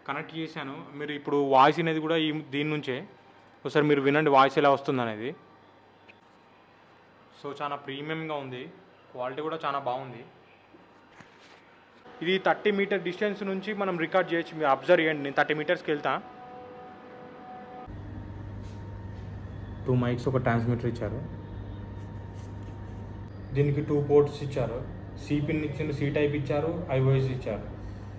connect చేశాను మీరు ఇప్పుడు వాయిస్ అనేది కూడా ఈ దీని నుంచే ఒకసారి మీరు వినండి వాయిస్ ఎలా వస్తుంది అనేది సో చాలా ప్రీమియంగా ఉంది క్వాలిటీ కూడా చాలా బాగుంది ఇది థర్టీ మీటర్ డిస్టెన్స్ నుంచి మనం రికార్డ్ చేయొచ్చు మీరు అబ్జర్వ్ చేయండి నేను థర్టీ మీటర్స్కి వెళ్తా టూ మైక్స్ ఒక ట్రాన్స్మిటర్ ఇచ్చారు దీనికి టూ పోర్ట్స్ ఇచ్చారు సి పిన్ ఇచ్చిన సి టైప్ ఇచ్చారు ఐఓఎస్ ఇచ్చారు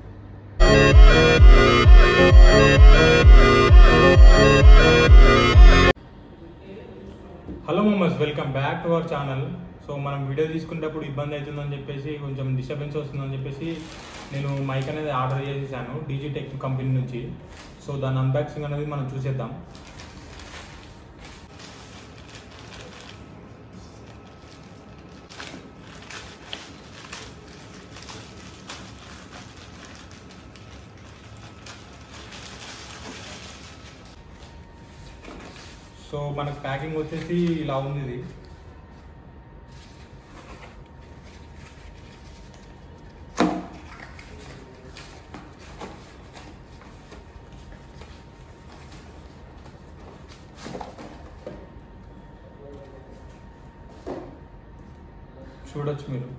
hello mommies welcome back to our channel so మనం వీడియో తీసుకునేటప్పుడు ఇబ్బంది అవుతుందని చెప్పేసి కొంచెం డిస్టర్బెన్స్ వస్తుందని చెప్పేసి నేను మైక్ అనేది ఆర్డర్ చేసేసాను డిజిటెక్ కంపెనీ నుంచి సో దాని అన్బాక్సింగ్ అనేది మనం చూసేద్దాం సో మనకు ప్యాకింగ్ వచ్చేసి ఇలా ఉంది ఇది చూడొచ్చు మీరు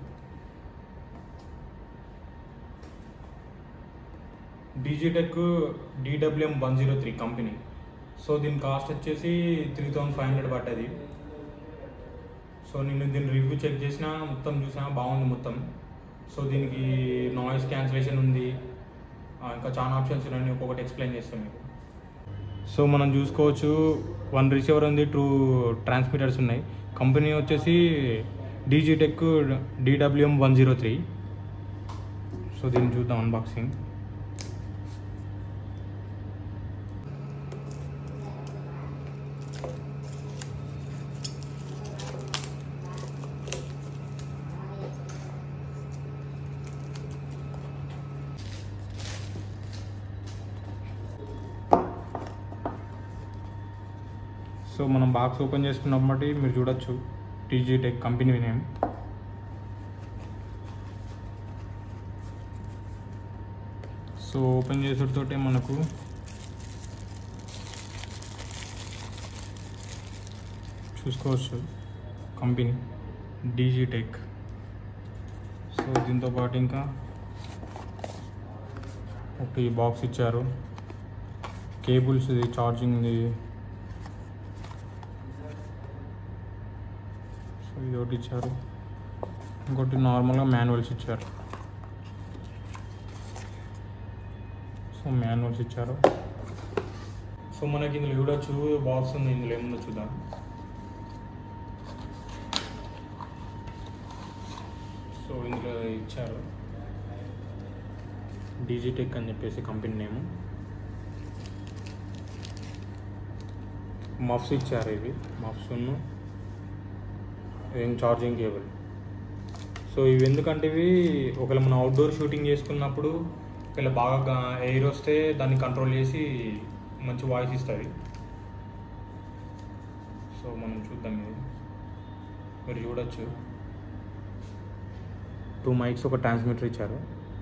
Digitek DWM one zero three company so దీని కాస్ట్ వచ్చేసి త్రీ థౌజండ్ ఫైవ్ హండ్రెడ్ పడ్డది సో నేను దీని రివ్యూ చెక్ చేసిన మొత్తం చూసినా బాగుంది మొత్తం సో దీనికి నాయిస్ క్యాన్సిలేషన్ ఉంది ఆ, ఇంకా చాలా ఆప్షన్స్ ఉన్నాయి ఒక్కొక్కటి ఎక్స్ప్లెయిన్ చేస్తాను మీకు సో మనం చూసుకోవచ్చు వన్ రిసీవర్ ఉంది టూ ట్రాన్స్మిటర్స్ ఉన్నాయి కంపెనీ వచ్చేసి Digitek DWM one zero three so దీన్ని చూద్దాం అన్బాక్సింగ్ సో మనం బాక్స్ ఓపెన్ చేసుకున్నప్పటి మీరు చూడొచ్చు Digitek company name so open చేసేటతోటే మనకు చూసుకోవచ్చు కంపెనీ డీజీ టెక్ సో దీంతో పాటు ఇంకా ఒకటి బాక్స్ ఇచ్చారు కేబుల్స్ ఇది ఛార్జింగ్ది సో ఇది ఒకటి ఇచ్చారు ఇంకోటి నార్మల్గా మాన్యువల్స్ ఇచ్చారు సో మాన్యువల్స్ ఇచ్చారు సో మనకి ఇందులో చూడొచ్చు బాక్స్ ఉంది ఇందులో ఏముందో చూద్దాం సో ఇందులో ఇచ్చారు డిజిటెక్ అని చెప్పేసి కంపెనీ నేము మఫ్స్ ఇచ్చారు ఇవి మఫ్స్ ఏం ఛార్జింగ్ కేబుల్ సో ఇవి ఎందుకంటే ఇవి ఒకవేళ మనం అవుట్డోర్ షూటింగ్ చేసుకున్నప్పుడు ఒకవేళ బాగా ఎయిర్ వస్తే దాన్ని కంట్రోల్ చేసి మంచి వాయిస్ ఇస్తుంది సో మనం చూద్దాం ఇది మీరు చూడొచ్చు టూ మైక్స్ ఒక ట్రాన్స్మిటర్ ఇచ్చారు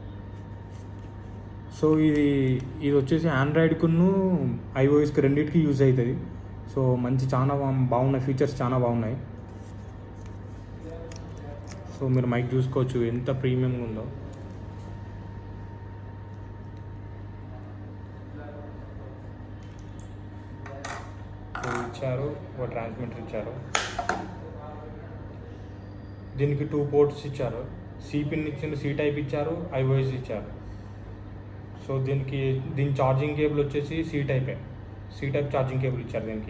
సో ఇది ఇది వచ్చేసి ఆండ్రాయిడ్కును ఐఓఎస్కి రెండింటికి యూజ్ అవుతుంది సో మంచి చాలా బా- బాగున్నాయి ఫీచర్స్ చాలా బాగున్నాయి సో మీరు మైక్ చూసుకోవచ్చు ఎంత ప్రీమియంగా ఉందో సో ఇచ్చారు ఒక ట్రాన్స్మిటర్ ఇచ్చారు దీనికి టూ పోర్ట్స్ ఇచ్చారు సి పిన్ ఇచ్చిన సి టైప్ ఇచ్చారు ఐఓఎస్ ఇచ్చారు సో దీనికి దీని ఛార్జింగ్ కేబుల్ వచ్చేసి సి టైపే సి టైప్ ఛార్జింగ్ కేబుల్ ఇచ్చారు దీనికి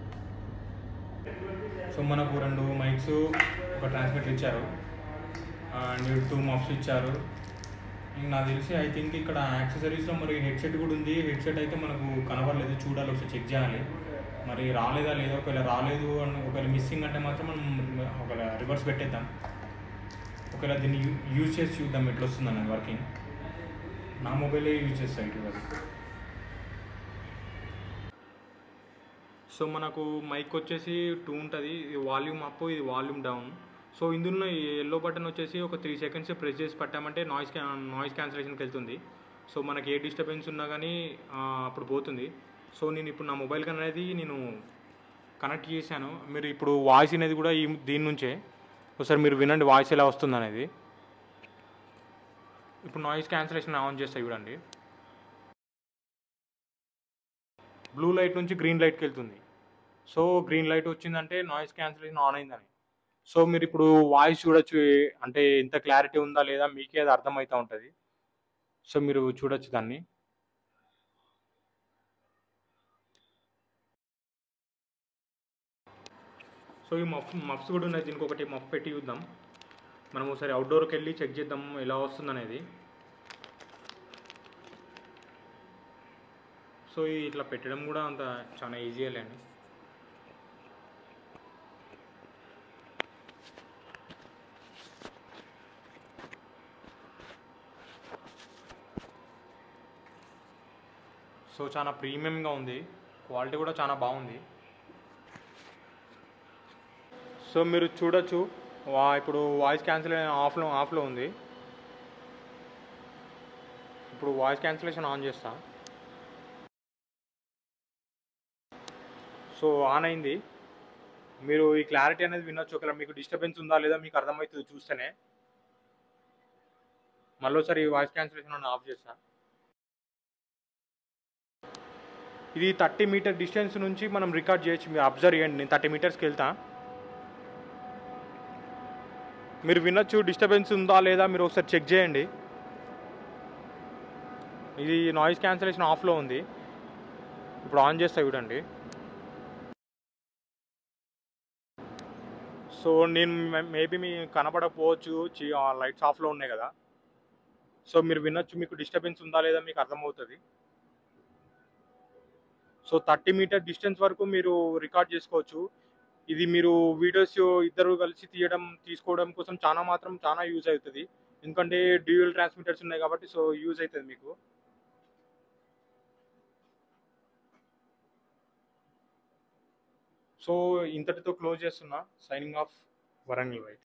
సో మనకు రెండు మైక్స్ ఒక ట్రాన్స్మిటర్ ఇచ్చారు అండ్ టూ మఫ్స్ ఇచ్చారు ఇంక నాకు తెలిసి ఐ థింక్ ఇక్కడ యాక్సెసరీస్లో మరి హెడ్సెట్ కూడా ఉంది హెడ్సెట్ అయితే మనకు కనబడలేదు చూడాలి ఒకసారి చెక్ చేయాలి మరి రాలేదా లేదా ఒకవేళ రాలేదు అని ఒకవేళ మిస్సింగ్ అంటే మాత్రం మనం ఒకవేళ రివర్స్ పెట్టేద్దాం ఒకవేళ దీన్ని యూ యూజ్ చేసి చూద్దాం ఎట్లా వస్తుంది అన్నది వర్కింగ్ నా మొబైలే యూజ్ చేస్తాను ఇటు సో మనకు మైక్ వచ్చేసి టూ ఉంటుంది ఇది వాల్యూమ్ అప్ ఇది వాల్యూమ్ డౌన్ సో ఇందులో ఈ ఎల్లో బటన్ వచ్చేసి ఒక త్రీ సెకండ్స్ ప్రెస్ చేసి పట్టామంటే నాయిస్ క్యా నాయిస్ క్యాన్సిలేషన్కి వెళ్తుంది సో మనకి ఏ డిస్టర్బెన్స్ ఉన్నా కానీ ఆ, అప్పుడు పోతుంది సో నేను ఇప్పుడు నా మొబైల్ కన్ అనేది నేను కనెక్ట్ చేశాను మీరు ఇప్పుడు వాయిస్ అనేది కూడా ఈ దీని నుంచే ఒకసారి మీరు వినండి వాయిస్ ఎలా వస్తుంది అనేది ఇప్పుడు నాయిస్ క్యాన్సిలేషన్ ఆన్ చేస్తాయి చూడండి బ్లూ లైట్ నుంచి గ్రీన్ లైట్కి వెళ్తుంది సో గ్రీన్ లైట్ వచ్చిందంటే నాయిస్ క్యాన్సిలేషన్ ఆన్ అయిందని సో మీరు ఇప్పుడు వాయిస్ చూడొచ్చు ఏ- అంటే ఎంత క్లారిటీ ఉందా లేదా మీకే అది అర్థమవుతూ ఉంటుంది సో మీరు చూడొచ్చు దాన్ని సో ఈ మఫ్ మఫ్స్ కూడా ఉన్నాయి దీనికి ఒకటి మఫ్ పెట్టి చూద్దాం మనం ఒకసారి అవుట్డోర్కి వెళ్ళి చెక్ చేద్దాం ఎలా వస్తుంది అనేది సో ఈ ఇట్లా పెట్టడం కూడా అంత చాలా ఈజీ లేండి సో చాలా ప్రీమియంగా ఉంది క్వాలిటీ కూడా చాలా బాగుంది సో మీరు చూడొచ్చు వా ఇప్పుడు వాయిస్ క్యాన్సిల్ ఆఫ్లో ఆఫ్లో ఉంది ఇప్పుడు వాయిస్ క్యాన్సిలేషన్ ఆన్ చేస్తా సో ఆన్ అయింది మీరు ఈ క్లారిటీ అనేది వినొచ్చు ఒకవేళ మీకు డిస్టర్బెన్స్ ఉందా లేదా మీకు అర్థమవుతుంది చూస్తేనే మళ్ళీసారి వాయిస్ క్యాన్సిలేషన్ ఆఫ్ చేస్తా ఇది థర్టీ మీటర్ డిస్టెన్స్ నుంచి మనం రికార్డ్ చేయొచ్చు మీరు అబ్జర్వ్ చేయండి నేను థర్టీ మీటర్స్కి వెళ్తా మీరు వినొచ్చు డిస్టర్బెన్స్ ఉందా లేదా మీరు ఒకసారి చెక్ చేయండి ఇది నాయిస్ క్యాన్సిలేషన్ ఆఫ్లో ఉంది ఇప్పుడు ఆన్ చేస్తా చూడండి సో నేను మేబీ మీ కనపడకపోవచ్చు లైట్స్ ఆఫ్లో ఉన్నాయి కదా సో మీరు వినొచ్చు మీకు డిస్టర్బెన్స్ ఉందా లేదా మీకు అర్థమవుతుంది సో థర్టీ మీటర్ డిస్టెన్స్ వరకు మీరు రికార్డ్ చేసుకోవచ్చు ఇది మీరు వీడియోస్ ఇద్దరు కలిసి తీయడం తీసుకోవడం కోసం చాలా మాత్రం చాలా యూజ్ అవుతుంది ఎందుకంటే డ్యూయల్ ట్రాన్స్మిటర్స్ ఉన్నాయి కాబట్టి సో యూజ్ అవుతుంది మీకు సో ఇంతటితో క్లోజ్ చేస్తున్నా సైనింగ్ ఆఫ్ వరంగల్ వైట్